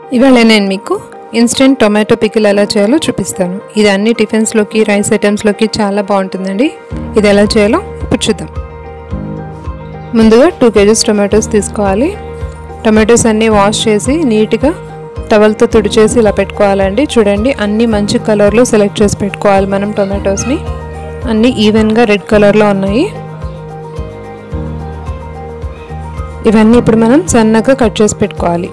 ఇవాళ నేను మీకు ఇన్స్టెంట్ టొమాటో పికిల్ ఎలా చేయాలో చూపిస్తాను ఇది అన్ని టిఫిన్స్లోకి రైస్ ఐటమ్స్లోకి చాలా బాగుంటుందండి ఇది ఎలా చేయాలో ఇప్పుడు చూద్దాం ముందుగా టూ కేజీస్ టొమాటోస్ తీసుకోవాలి టొమాటోస్ అన్నీ వాష్ చేసి నీట్గా టవల్తో తుడిచేసి ఇలా పెట్టుకోవాలండి చూడండి అన్ని మంచి కలర్లో సెలెక్ట్ చేసి పెట్టుకోవాలి మనం టొమాటోస్ని అన్నీ ఈవెన్గా రెడ్ కలర్లో ఉన్నాయి ఇవన్నీ ఇప్పుడు మనం సన్నగా కట్ చేసి పెట్టుకోవాలి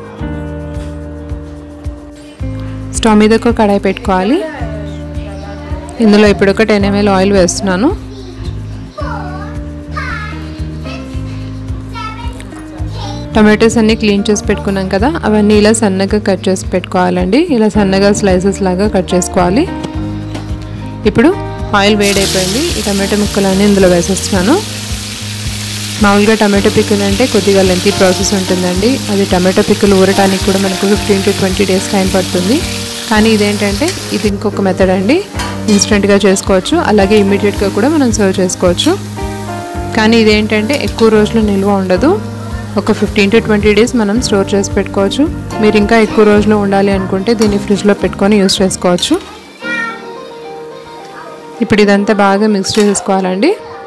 స్టవ్ మీద ఒక కడాయి పెట్టుకోవాలి ఇందులో ఇప్పుడు ఒక టెన్ ఎంఎల్ ఆయిల్ వేస్తున్నాను టమాటోస్ అన్నీ క్లీన్ చేసి పెట్టుకున్నాం కదా అవన్నీ ఇలా సన్నగా కట్ చేసి పెట్టుకోవాలండి ఇలా సన్నగా స్లైసెస్ లాగా కట్ చేసుకోవాలి ఇప్పుడు ఆయిల్ వేడైపోయింది ఈ టమాటో ముక్కలన్నీ ఇందులో వేసేస్తున్నాను మామూలుగా టమాటో పిక్కుల్ అంటే కొద్దిగా లెంతీ ప్రాసెస్ ఉంటుందండి అది టమాటో పిక్కులు ఊరటానికి కూడా మనకు fifteen to twenty days time పడుతుంది కానీ ఇదేంటంటే ఇది ఇంకొక మెథడ్ అండి ఇన్స్టెంట్గా చేసుకోవచ్చు అలాగే ఇమీడియట్గా కూడా మనం సర్వ్ చేసుకోవచ్చు కానీ ఇదేంటంటే ఎక్కువ రోజులు నిల్వ ఉండదు ఒక ఫిఫ్టీన్ టు ట్వంటీ డేస్ మనం స్టోర్ చేసి పెట్టుకోవచ్చు మీరు ఇంకా ఎక్కువ రోజులు ఉండాలి అనుకుంటే దీన్ని ఫ్రిడ్జ్లో పెట్టుకొని యూస్ చేసుకోవచ్చు ఇప్పుడు ఇదంతా బాగా మిక్స్ చేసుకోవాలండి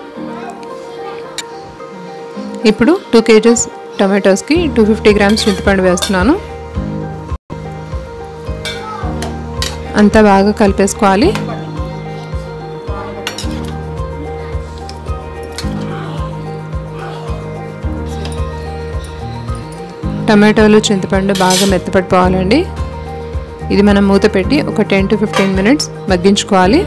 ఇప్పుడు టూ కేజెస్ టొమాటోస్కి టూ ఫిఫ్టీ గ్రామ్స్ చింతపండు వేస్తున్నాను అంతా బాగా కలిపేసుకోవాలి టమాటోలు చింతపండు బాగా మెత్తపడిపోవాలండి ఇది మనం మూత పెట్టి ఒక టెన్ టు ఫిఫ్టీన్ మినిట్స్ మగ్గించుకోవాలి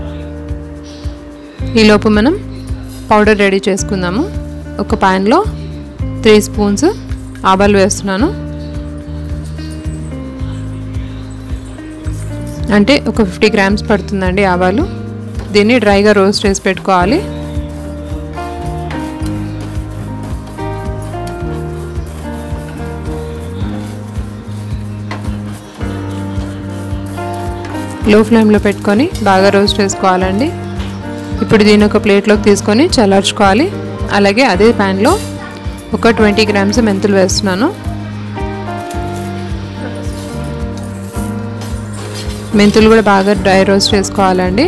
ఈలోపు మనం పౌడర్ రెడీ చేసుకుందాము ఒక ప్యాన్లో త్రీ స్పూన్స్ ఆవాలు వేస్తున్నాను అంటే ఒక ఫిఫ్టీ గ్రామ్స్ పడుతుందండి ఆవాలు దీన్ని డ్రైగా రోస్ట్ చేసి పెట్టుకోవాలి లో ఫ్లేమ్లో పెట్టుకొని బాగా రోస్ట్ చేసుకోవాలండి ఇప్పుడు దీన్ని ఒక ప్లేట్లోకి తీసుకొని చల్లార్చుకోవాలి అలాగే అదే ప్యాన్లో ఒక ట్వంటీ గ్రామ్స్ మెంతులు వేస్తున్నాను మెంతులు కూడా బాగా డ్రై రోస్ట్ చేసుకోవాలండి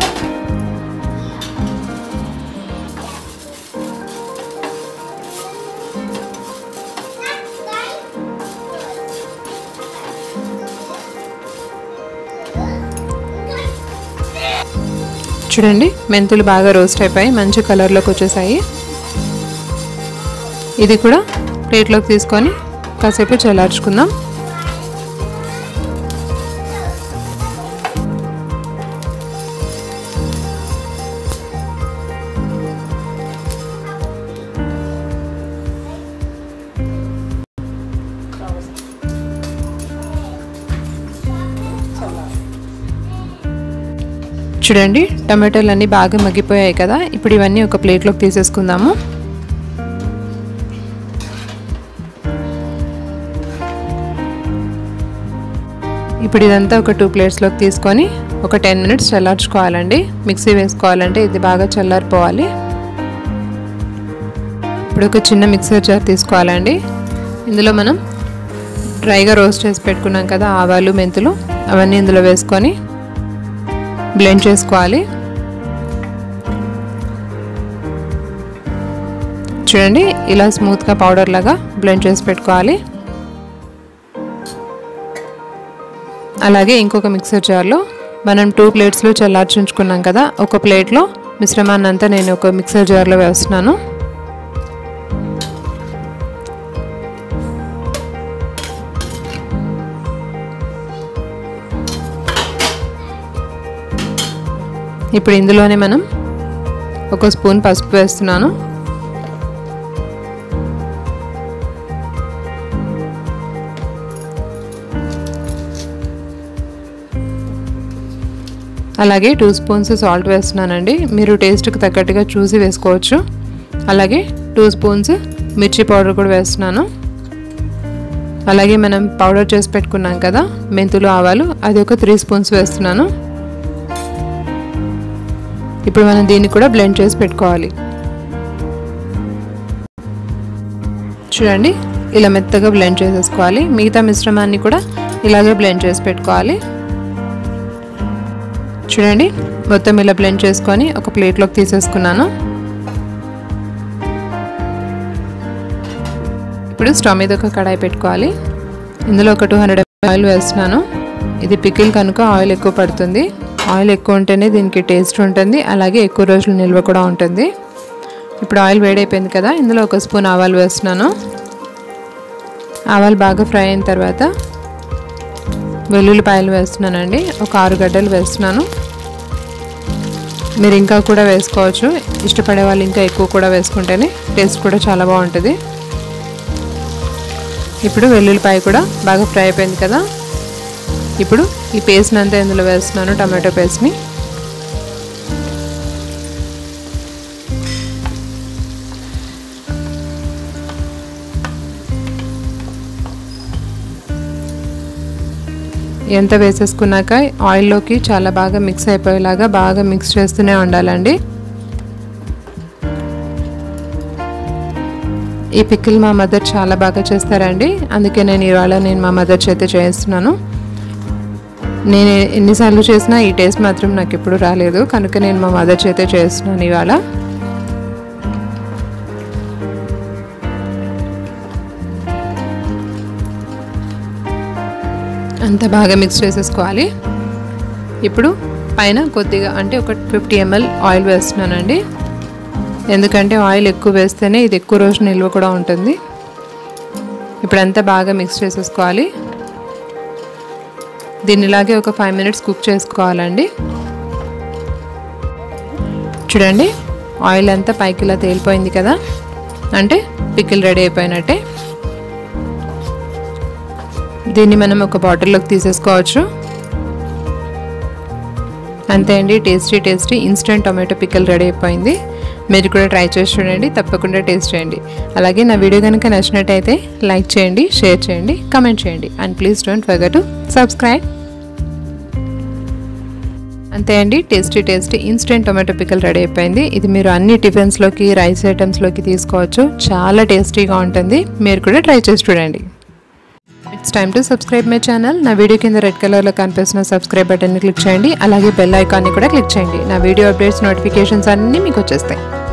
చూడండి మెంతులు బాగా రోస్ట్ అయిపోయి మంచి కలర్లోకి వచ్చేసాయి ఇది కూడా ప్లేట్లోకి తీసుకొని కాసేపు చల్లార్చుకుందాం చూడండి టమాటోలు అన్నీ బాగా మగ్గిపోయాయి కదా ఇప్పుడు ఇవన్నీ ఒక ప్లేట్లోకి తీసేసుకుందాము ఇప్పుడు ఇదంతా ఒక టూ ప్లేట్స్లోకి తీసుకొని ఒక టెన్ మినిట్స్ చల్లార్చుకోవాలండి మిక్సీ వేసుకోవాలంటే ఇది బాగా చల్లారిపోవాలి ఇప్పుడు ఒక చిన్న మిక్సర్ జార్ తీసుకోవాలండి ఇందులో మనం డ్రైగా రోస్ట్ చేసి పెట్టుకున్నాం కదా ఆవాలు మెంతులు అవన్నీ ఇందులో వేసుకొని బ్లెండ్ చేసుకోవాలి చూడండి ఇలా స్మూత్గా పౌడర్ లాగా బ్లెండ్ చేసి పెట్టుకోవాలి అలాగే ఇంకొక మిక్సర్ జార్లో మనం టూ ప్లేట్స్లో చల్లార్చుంచుకున్నాం కదా ఒక ప్లేట్లో మిశ్రమాన్ని అంతా నేను ఒక మిక్సర్ జార్లో వేస్తున్నాను ఇప్పుడు ఇందులోనే మనం ఒక స్పూన్ పసుపు వేస్తున్నాను అలాగే టూ స్పూన్స్ సాల్ట్ వేస్తున్నానండి మీరు టేస్ట్కి తగ్గట్టుగా చూసి వేసుకోవచ్చు అలాగే టూ స్పూన్స్ మిర్చి పౌడర్ కూడా వేస్తున్నాను అలాగే మనం పౌడర్ చేసి పెట్టుకున్నాం కదా మెంతులు ఆవాలు అది ఒక త్రీ స్పూన్స్ వేస్తున్నాను ఇప్పుడు మనం దీన్ని కూడా బ్లెండ్ చేసి పెట్టుకోవాలి చూడండి ఇలా మెత్తగా బ్లెండ్ చేసేసుకోవాలి మిగతా మిశ్రమాన్ని కూడా ఇలాగే బ్లెండ్ చేసి పెట్టుకోవాలి చూడండి మొత్తం ఇలా బ్లెండ్ చేసుకొని ఒక ప్లేట్లోకి తీసేసుకున్నాను ఇప్పుడు స్టవ్ మీద ఒక కడాయి పెట్టుకోవాలి ఇందులో ఒక టూ హండ్రెడ్ ఆయిల్ వేస్తున్నాను ఇది పికిల్ కనుక ఆయిల్ ఎక్కువ పడుతుంది ఆయిల్ ఎక్కువ ఉంటేనే దీనికి టేస్ట్ ఉంటుంది అలాగే ఎక్కువ రోజులు నిల్వ కూడా ఉంటుంది ఇప్పుడు ఆయిల్ వేడైపోయింది కదా ఇందులో ఒక స్పూన్ ఆవాలు వేస్తున్నాను ఆవాలు బాగా ఫ్రై అయిన తర్వాత వెల్లుల్లిపాయలు వేస్తున్నానండి ఒక ఆరు గడ్డలు వేస్తున్నాను మీరు ఇంకా కూడా వేసుకోవచ్చు ఇష్టపడే వాళ్ళు ఇంకా ఎక్కువ కూడా వేసుకుంటేనే టేస్ట్ కూడా చాలా బాగుంటుంది ఇప్పుడు వెల్లుల్లిపాయ కూడా బాగా ఫ్రై అయిపోయింది కదా ఇప్పుడు ఈ పేస్ట్ని అంతా ఇందులో వేస్తున్నాను టమాటో పేస్ట్ని ఎంత వేసేసుకున్నాక ఆయిల్లోకి చాలా బాగా మిక్స్ అయిపోయేలాగా బాగా మిక్స్ చేస్తూనే ఉండాలండి ఈ పిక్కిల్ మా మదర్ చాలా బాగా చేస్తారండి అందుకే నేను ఇవాళ నేను మా మదర్ చేత చేస్తున్నాను నేను ఎన్నిసార్లు చేసినా ఈ టేస్ట్ మాత్రం నాకు ఎప్పుడు రాలేదు కనుక నేను మా మదర్ చేత చేస్తున్నాను ఇవాళ అంత బాగా మిక్స్ చేసేసుకోవాలి ఇప్పుడు పైన కొద్దిగా అంటే ఒక ఫిఫ్టీ ఎంఎల్ ఆయిల్ వేస్తున్నానండి ఎందుకంటే ఆయిల్ ఎక్కువ వేస్తేనే ఇది ఎక్కువ రోజు నిల్వ కూడా ఉంటుంది ఇప్పుడంతా బాగా మిక్స్ చేసేసుకోవాలి దీన్ని ఇలాగే ఒక ఫైవ్ మినిట్స్ కుక్ చేసుకోవాలండి చూడండి ఆయిల్ అంతా పైకి ఇలా తేలిపోయింది కదా అంటే పికిల్ రెడీ అయిపోయినట్టే దీన్ని మనం ఒక బాటిల్లోకి తీసేసుకోవచ్చు అంతే అండి tasty tasty instant tomato pickle ready అయిపోయింది మీరు కూడా ట్రై చేసి చూడండి తప్పకుండా టేస్ట్ చేయండి అలాగే నా వీడియో కనుక నచ్చినట్టయితే లైక్ చేయండి షేర్ చేయండి కమెంట్ చేయండి and please don't forget to subscribe అంతే అండి tasty tasty instant tomato pickle ready అయిపోయింది ఇది మీరు అన్ని టిఫిన్స్లోకి రైస్ ఐటమ్స్లోకి తీసుకోవచ్చు చాలా టేస్టీగా ఉంటుంది మీరు కూడా ట్రై చేసి చూడండి it's time to subscribe my channel నా వీడియో కింద రెడ్ కలర్లో కనిపిస్తున్న సబ్స్క్రైబ్ బటన్ని క్లిక్ చేయండి అలాగే బెల్ ఐకాన్ని కూడా క్లిక్ చేయండి నా వీడియో అప్డేట్స్ నోటిఫికేషన్స్ అన్నీ మీకు వచ్చేస్తాయి